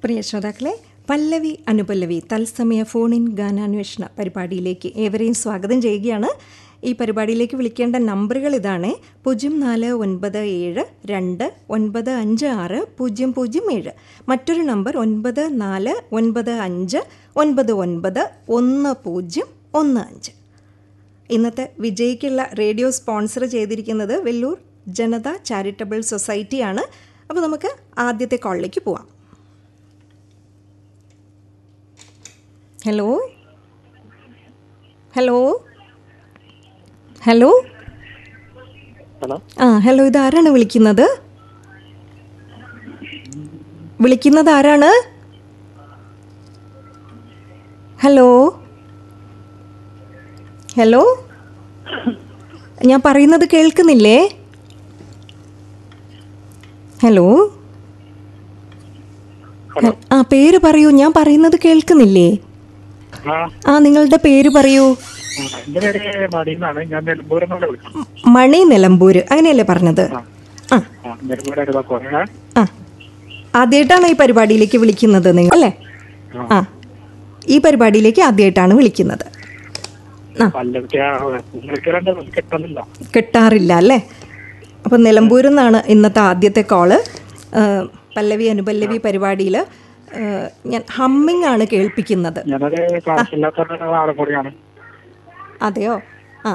പ്രിയ ശ്രോതാക്കളെ പല്ലവി അനുപല്ലവി തത്സമയ phone in ഗാനാന്വേഷണ പരിപാടിയിലേക്ക് ഏവരെയും സ്വാഗതം ചെയ്യുകയാണ് ഈ പരിപാടിയിലേക്ക് വിളിക്കേണ്ട നമ്പറുകൾ ഇതാണ് പൂജ്യം നാല് ഒൻപത് ഏഴ് രണ്ട് ഒൻപത് അഞ്ച് ആറ് പൂജ്യം പൂജ്യം ഏഴ് മറ്റൊരു നമ്പർ ഒൻപത് നാല് ഒൻപത് അഞ്ച് ഒൻപത് ഒൻപത് ഒന്ന് പൂജ്യം ഒന്ന് അഞ്ച് ഇന്നത്തെ വിജയിക്കുള്ള റേഡിയോ സ്പോൺസർ ചെയ്തിരിക്കുന്നത് വെല്ലൂർ ജനത ചാരിറ്റബിൾ സൊസൈറ്റിയാണ് അപ്പോൾ നമുക്ക് ആദ്യത്തെ കോളിലേക്ക് പോവാം ഹലോ ഹലോ ഹലോ ഹലോ ആ ഹലോ ഇത് ആരാണ് വിളിക്കുന്നത് വിളിക്കുന്നത് ആരാണ് ഹലോ ഹലോ ഞാൻ പറയുന്നത് കേൾക്കുന്നില്ലേ ഹലോ ഹലോ ആ പേര് പറയൂ ഞാൻ പറയുന്നത് കേൾക്കുന്നില്ലേ ആ ആ നിങ്ങളുടെ പേര് പറയൂ ആ, എന്റെ പേര് മടിയെന്നാണ് ഞാൻ നെടുമ്പൂരിൽ നിന്നുള്ള വിളിക്കുന്നത് മണി നിലമ്പൂര് അങ്ങനെയല്ലേ പറഞ്ഞത് ആ ആ ആ നെടുമ്പൂർ അരുവാക്കോറ ആ ആദ്യമായിട്ടാണ് ഈ പരിപാടിയിലേക്ക് വിളിക്കുന്നത് നിങ്ങൾ അല്ലേ ആ ഈ പരിപാടിയിലേക്ക് ആദ്യമായിട്ടാണ് വിളിക്കുന്നത് ആ പല്ലവിക്ക് വിളിക്കലുണ്ട് കിട്ടുന്നില്ല കിട്ടാറില്ല അല്ലേ അപ്പം നിലമ്പൂരിൽ നിന്നാണ് ഇന്നത്തെ ആദ്യത്തെ കോള് ആ, പല്ലവി അനുപല്ലവി പരിപാടിയിൽ ഞാൻ ഹമ്മിങ് ആണ് കേൾപ്പിക്കുന്നത് ഞാനൊരു ക്ലാസ്സില്ലാത്ത ആളും കൂടിയാണ് അതെയോ ആ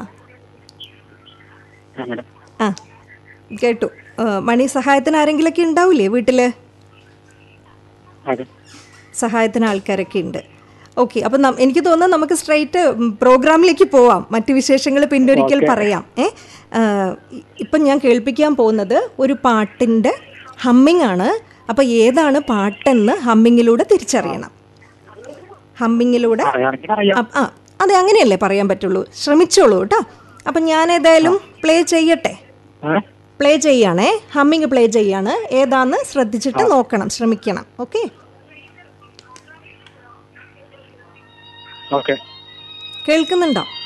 അങ്ങനെ ആ കേട്ടു ആ, മണി സഹായത്തിന് ആരെങ്കിലുമൊക്കെ ഉണ്ടാവില്ലേ വീട്ടിൽ അതെ സഹായത്തിന് ആൾക്കാരൊക്കെ ഉണ്ട് ഓക്കെ അപ്പം നം- എനിക്ക് തോന്നുന്നു നമുക്ക് സ്ട്രൈറ്റ് പ്രോഗ്രാമിലേക്ക് പോവാം മറ്റു വിശേഷങ്ങൾ പിന്നൊരിക്കൽ പറയാം ഏ ആ, ഇ- ഇപ്പം ഞാൻ കേൾപ്പിക്കാൻ പോകുന്നത് ഒരു പാട്ടിൻ്റെ ഹമ്മിങ് ആണ് അപ്പോൾ ഏതാണ് പാട്ടെന്ന് ഹമ്മിങ്ങിലൂടെ തിരിച്ചറിയണം ഹമ്മിങ്ങിലൂടെ അറിയാണെങ്കിൽ അറിയാം അ- ആ അതെ അങ്ങനെയല്ലേ പറയാൻ പറ്റുള്ളൂ ശ്രമിച്ചോളൂ കേട്ടോ അപ്പം ഞാൻ ഏതായാലും പ്ലേ ചെയ്യട്ടെ ഏ പ്ലേ ചെയ്യാണേ ഹമ്മിങ് പ്ലേ ചെയ്യാണ് ഏതാന്ന് ശ്രദ്ധിച്ചിട്ട് നോക്കണം ശ്രമിക്കണം ഓക്കെ ഓക്കെ കേൾക്കുന്നുണ്ടോ